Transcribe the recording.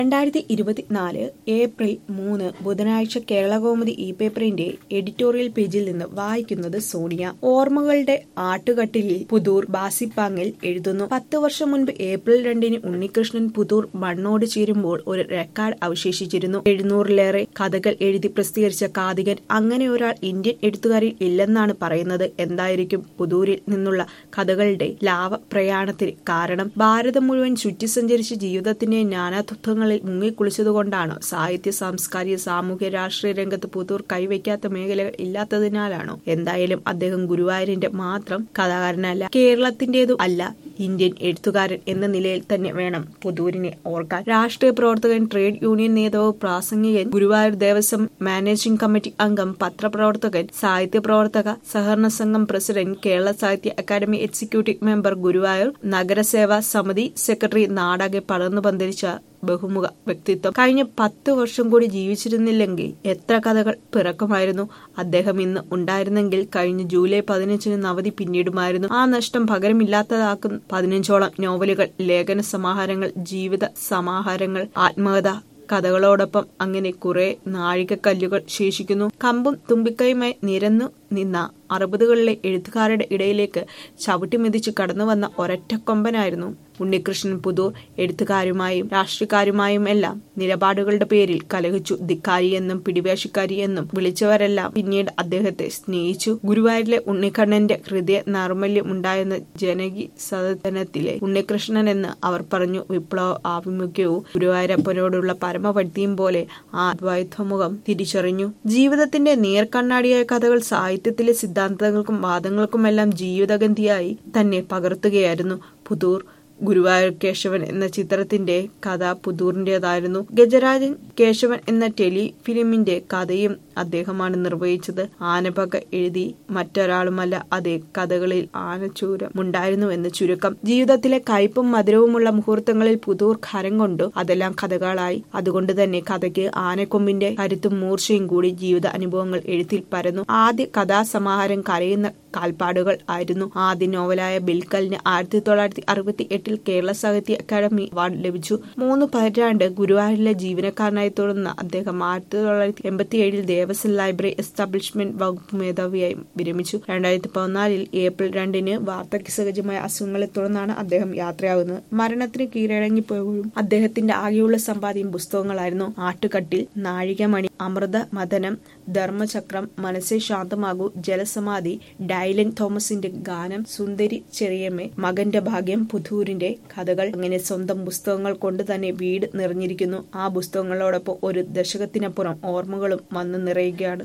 രണ്ടായിരത്തി ഇരുപത്തിനാല് ഏപ്രിൽ മൂന്ന് ബുധനാഴ്ച കേരളകൗമുദി ഇ പേപ്പറിന്റെ എഡിറ്റോറിയൽ പേജിൽ നിന്ന് വായിക്കുന്നത് സോണിയ ഓർമ്മകളുടെ ആട്ടുകട്ടിലിൽ പുതൂർ ബാസിപ്പാങ്ങിൽ എഴുതുന്നു പത്ത് വർഷം മുൻപ് ഏപ്രിൽ രണ്ടിന് ഉണ്ണികൃഷ്ണൻ പുതൂർ മണ്ണോട് ചേരുമ്പോൾ ഒരു റെക്കോർഡ് അവശേഷിച്ചിരുന്നു എഴുന്നൂറിലേറെ കഥകൾ എഴുതി പ്രസിദ്ധീകരിച്ച കാതികൻ അങ്ങനെ ഒരാൾ ഇന്ത്യൻ എഴുത്തുകാരിൽ ഇല്ലെന്നാണ് പറയുന്നത് എന്തായിരിക്കും പുതൂരിൽ നിന്നുള്ള കഥകളുടെ ലാവ പ്രയാണത്തിന് കാരണം ഭാരതം മുഴുവൻ ചുറ്റി സഞ്ചരിച്ച് ജീവിതത്തിന്റെ നാനാത്വങ്ങളിൽ മുങ്ങിക്കുളിച്ചതുകൊണ്ടാണോ സാഹിത്യ സാംസ്കാരിക സാമൂഹ്യ രാഷ്ട്രീയ രംഗത്ത് പുതൂർ കൈവയ്ക്കാത്ത മേഖലകൾ ഇല്ലാത്തതിനാലാണോ എന്തായാലും അദ്ദേഹം ഗുരുവായൂരിന്റെ മാത്രം കഥാകാരനല്ല കേരളത്തിന്റേതും അല്ല ഇന്ത്യൻ എഴുത്തുകാരൻ എന്ന നിലയിൽ തന്നെ വേണം പുതൂരിനെ ഓർക്കാൻ രാഷ്ട്രീയ പ്രവർത്തകൻ ട്രേഡ് യൂണിയൻ നേതാവ് പ്രാസംഗികൻ ഗുരുവായൂർ ദേവസ്വം മാനേജിംഗ് കമ്മിറ്റി അംഗം പത്രപ്രവർത്തകൻ സാഹിത്യ പ്രവർത്തക സഹകരണ സംഘം പ്രസിഡന്റ് കേരള സാഹിത്യ അക്കാദമി എക്സിക്യൂട്ടീവ് മെമ്പർ ഗുരുവായൂർ നഗരസേവാ സമിതി സെക്രട്ടറി നാടാകെ പടർന്നു പന്തലിച്ച ബഹുമുഖ വ്യക്തിത്വം കഴിഞ്ഞ പത്ത് വർഷം കൂടി ജീവിച്ചിരുന്നില്ലെങ്കിൽ എത്ര കഥകൾ പിറക്കുമായിരുന്നു അദ്ദേഹം ഇന്ന് ഉണ്ടായിരുന്നെങ്കിൽ കഴിഞ്ഞ ജൂലൈ പതിനഞ്ചിന് നവതി പിന്നീടുമായിരുന്നു ആ നഷ്ടം പകരമില്ലാത്തതാക്കും പതിനഞ്ചോളം നോവലുകൾ ലേഖന സമാഹാരങ്ങൾ ജീവിത സമാഹാരങ്ങൾ ആത്മകഥ കഥകളോടൊപ്പം അങ്ങനെ കുറെ നാഴികക്കല്ലുകൾ ശേഷിക്കുന്നു കമ്പും തുമ്പിക്കൈയുമായി നിരന്നു നിന്ന അറുപതുകളിലെ എഴുത്തുകാരുടെ ഇടയിലേക്ക് ചവിട്ടി മെതിച്ച് കടന്നു വന്ന ഒരൊറ്റക്കൊമ്പനായിരുന്നു ഉണ്ണികൃഷ്ണൻ പുതൂർ എഴുത്തുകാരുമായും രാഷ്ട്രീയക്കാരുമായും എല്ലാം നിലപാടുകളുടെ പേരിൽ കലഹിച്ചു ധിക്കാരി എന്നും പിടിവേഷക്കാരി എന്നും വിളിച്ചവരെല്ലാം പിന്നീട് അദ്ദേഹത്തെ സ്നേഹിച്ചു ഗുരുവായൂരിലെ ഉണ്ണിക്കണ്ണന്റെ ഹൃദയ നൈർമല്യം ഉണ്ടായെന്ന ജനകി സദനത്തിലെ ഉണ്ണികൃഷ്ണൻ എന്ന് അവർ പറഞ്ഞു വിപ്ലവ ആഭിമുഖ്യവും ഗുരുവായൂരപ്പനോടുള്ള പരമഭക്തിയും പോലെ ആ ദ്വൈത്വമുഖം തിരിച്ചറിഞ്ഞു ജീവിതത്തിന്റെ നേർക്കണ്ണാടിയായ കഥകൾ സാഹിത്യത്തിലെ സിദ്ധാന്തങ്ങൾക്കും വാദങ്ങൾക്കുമെല്ലാം ജീവിതഗന്ധിയായി തന്നെ പകർത്തുകയായിരുന്നു പുതൂർ ഗുരുവായൂർ കേശവൻ എന്ന ചിത്രത്തിന്റെ കഥ പുതൂറിന്റേതായിരുന്നു ഗജരാജൻ കേശവൻ എന്ന ടെലി ഫിലിമിന്റെ കഥയും അദ്ദേഹമാണ് നിർവഹിച്ചത് ആനപക എഴുതി മറ്റൊരാളുമല്ല അതേ കഥകളിൽ ആനച്ചൂരം ഉണ്ടായിരുന്നു എന്ന് ചുരുക്കം ജീവിതത്തിലെ കയ്പും മധുരവുമുള്ള മുഹൂർത്തങ്ങളിൽ പുതൂർ കരം കൊണ്ടു അതെല്ലാം കഥകളായി അതുകൊണ്ട് തന്നെ കഥയ്ക്ക് ആനക്കൊമ്പിന്റെ കരുത്തും മൂർച്ചയും കൂടി ജീവിത അനുഭവങ്ങൾ എഴുത്തിൽ പരന്നു ആദ്യ കഥാസമാഹാരം കരയുന്ന കാൽപ്പാടുകൾ ആയിരുന്നു ആദ്യ നോവലായ ബിൽക്കലിന് ആയിരത്തി തൊള്ളായിരത്തി അറുപത്തി എട്ടിൽ കേരള സാഹിത്യ അക്കാദമി അവാർഡ് ലഭിച്ചു മൂന്ന് പതിറ്റാണ്ട് ഗുരുവായൂരിലെ ജീവനക്കാരനായി തുടർന്ന അദ്ദേഹം ആയിരത്തി തൊള്ളായിരത്തി എൺപത്തി ഏഴിൽ ദേവസ്വം ലൈബ്രറി എസ്റ്റാബ്ലിഷ്മെന്റ് വകുപ്പ് മേധാവിയായി വിരമിച്ചു രണ്ടായിരത്തി പതിനാലിൽ ഏപ്രിൽ രണ്ടിന് വാർദ്ധക്യ സഹജമായ അസുഖങ്ങളെ തുടർന്നാണ് അദ്ദേഹം യാത്രയാകുന്നത് മരണത്തിന് കീഴടങ്ങിപ്പോഴും അദ്ദേഹത്തിന്റെ ആകെയുള്ള സമ്പാദ്യം പുസ്തകങ്ങളായിരുന്നു ആട്ടുകട്ടിൽ നാഴികമണി അമൃത മദനം ധർമ്മചക്രം മനസ്സെ ശാന്തമാകൂ ജലസമാധി ഡൈലൻ തോമസിന്റെ ഗാനം സുന്ദരി ചെറിയമ്മേ മകന്റെ ഭാഗ്യം പുതൂരിന്റെ കഥകൾ അങ്ങനെ സ്വന്തം പുസ്തകങ്ങൾ കൊണ്ട് തന്നെ വീട് നിറഞ്ഞിരിക്കുന്നു ആ പുസ്തകങ്ങളോടൊപ്പം ഒരു ദശകത്തിനപ്പുറം ഓർമ്മകളും വന്നു നിറയുകയാണ്